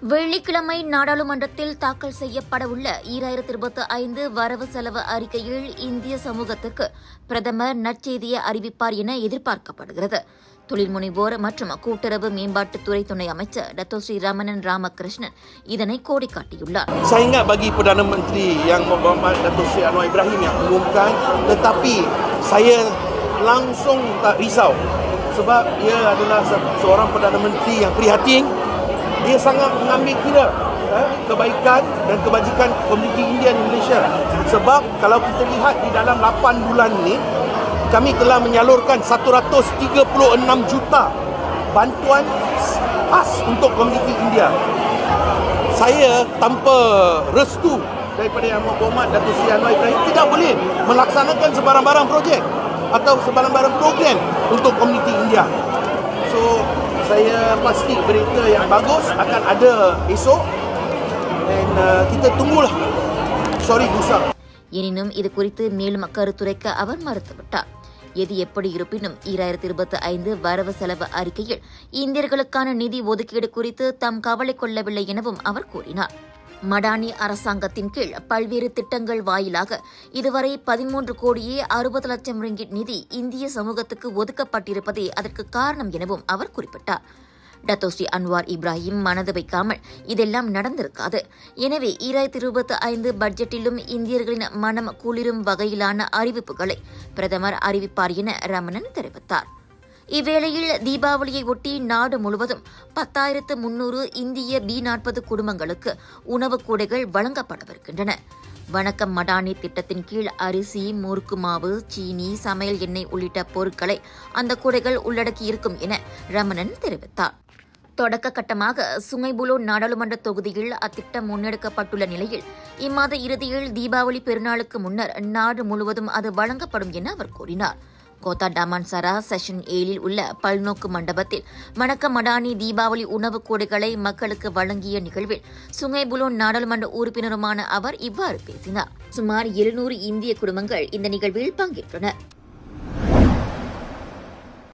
வெள்ளிக்கிழமை நாடாளுமன்றத்தில் தாக்கல் செய்யப்படவுள்ள ஈராயிரத்தி இருபத்தி ஐந்து வரவு செலவு அறிக்கையில் இந்திய சமூகத்துக்கு பிரதமர் நற்செய்தியை அறிவிப்பார் என எதிர்பார்க்கப்படுகிறது தொழில் முனைவோர் மற்றும் கூட்டுறவு மேம்பாட்டுத்துறை துணை அமைச்சர் டத்தோ ஸ்ரீ ரமணன் ராமகிருஷ்ணன் இதனை கோடிக்காட்டியுள்ளார் Saya ingat bagi Perdana Menteri yang Muhammad Datuk Seri Anwar Ibrahim yang umumkan tetapi saya langsung tak risau sebab dia adalah se- seorang Perdana Menteri yang prihatin dia sangat mengambil kira eh, kebaikan dan kebajikan komuniti India di Malaysia sebab kalau kita lihat di dalam 8 bulan ni kami telah menyalurkan 136 juta bantuan khas untuk komuniti India saya tanpa restu daripada Yang Berhormat Datuk Seri Anwar Ibrahim tidak boleh melaksanakan sebarang-barang projek atau sebarang-barang program untuk komuniti India. So saya pasti berita yang bagus akan ada esok dan uh, kita tunggulah. Sorry Gusak. எனினும் இது குறித்து மேலும் கருத்துரைக்க அவர் மறுத்துவிட்டார் எது எப்படி இருப்பினும் ஈராயிரத்தி இருபத்தி ஐந்து வரவு செலவு அறிக்கையில் இந்தியர்களுக்கான நிதி ஒதுக்கீடு குறித்து தாம் கவலை கொள்ளவில்லை எனவும் அவர் கூறினார் மடானி அரசாங்கத்தின் கீழ் பல்வேறு திட்டங்கள் வாயிலாக இதுவரை பதிமூன்று கோடியே அறுபது லட்சம் ரிங்கிட் நிதி இந்திய சமூகத்துக்கு ஒதுக்கப்பட்டிருப்பதே அதற்கு காரணம் எனவும் அவர் குறிப்பிட்டார் டத்தோஸ்ரீ அன்வார் இப்ராஹிம் மனது வைக்காமல் இதெல்லாம் நடந்திருக்காது எனவே ஈராயிரத்தி இருபத்தி ஐந்து பட்ஜெட்டிலும் இந்தியர்களின் மனம் குளிரும் வகையிலான அறிவிப்புகளை பிரதமர் அறிவிப்பார் என ரமணன் தெரிவித்தார் இவ்வேளையில் தீபாவளியை ஒட்டி நாடு முழுவதும் பத்தாயிரத்து முன்னூறு இந்திய பி நாற்பது குடும்பங்களுக்கு உணவுக் கூடைகள் வழங்கப்படவிருக்கின்றன வணக்கம் மடானி திட்டத்தின் கீழ் அரிசி முறுக்கு மாவு சீனி சமையல் எண்ணெய் உள்ளிட்ட பொருட்களை அந்த கூடைகள் உள்ளடக்கியிருக்கும் என ரமணன் தெரிவித்தார் தொடக்க கட்டமாக சுங்கைபுலோ நாடாளுமன்ற தொகுதியில் அத்திட்டம் முன்னெடுக்கப்பட்டுள்ள நிலையில் இம்மாத இறுதியில் தீபாவளி பெருநாளுக்கு முன்னர் நாடு முழுவதும் அது வழங்கப்படும் என அவர் கூறினார் கோத்தா டாமான்சாரா செஷன் ஏழில் உள்ள பல்நோக்கு மண்டபத்தில் வணக்க மடானி தீபாவளி உணவுக் கூடைகளை மக்களுக்கு வழங்கிய நிகழ்வில் சுங்கைபுலோ நாடாளுமன்ற உறுப்பினருமான அவர் இவ்வாறு பேசினார் சுமார் எழுநூறு இந்திய குடும்பங்கள் இந்த நிகழ்வில் பங்கேற்றனர்